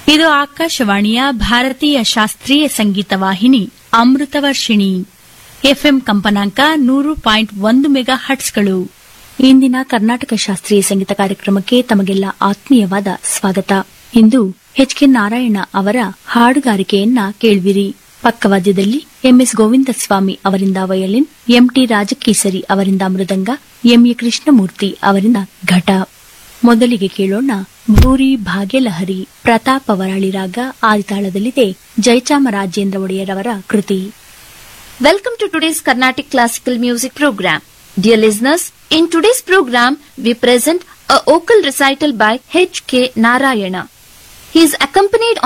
ಇದು ಆಕಾಶವಾಣಿಯ ಭಾರತೀಯ ಶಾಸ್ತ್ರೀಯ ಸಂಗೀತ ವಾಹಿನಿ ಅಮೃತವರ್ಷಿಣಿ ಎಫ್ಎಂ ಕಂಪನಾಂಕ ನೂರು ಪಾಯಿಂಟ್ ಒಂದು ಮೆಗಾ ಹಟ್ಸ್ಗಳು ಇಂದಿನ ಕರ್ನಾಟಕ ಶಾಸ್ತ್ರೀಯ ಸಂಗೀತ ಕಾರ್ಯಕ್ರಮಕ್ಕೆ ತಮಗೆಲ್ಲ ಆತ್ಮೀಯವಾದ ಸ್ವಾಗತ ಇಂದು ಎಚ್ ಕೆ ನಾರಾಯಣ ಅವರ ಹಾಡುಗಾರಿಕೆಯನ್ನ ಕೇಳುವಿರಿ ಪಕ್ಕವಾದ್ಯದಲ್ಲಿ ಎಂಎಸ್ ಗೋವಿಂದಸ್ವಾಮಿ ಅವರಿಂದ ವಯಲಿನ್ ಎಂಟಿ ರಾಜಕೇಸರಿ ಅವರಿಂದ ಮೃದಂಗ ಎಂಎ ಕೃಷ್ಣಮೂರ್ತಿ ಅವರಿಂದ ಘಟ ಮೊದಲಿಗೆ ಕೇಳೋಣ ಭೂರಿ ಭಾಗ್ಯಲಹರಿ ಪ್ರತಾಪ ವರಾಳಿ ರಾಗ ಆದಿತಾಳದಲ್ಲಿದೆ ಜಯಚಾಮರಾಜೇಂದ್ರ ಒಡೆಯರವರ ಕೃತಿ Welcome to today's Carnatic Classical Music Program. Dear listeners, in today's program, we present a vocal recital by H.K. Narayana. He is accompanied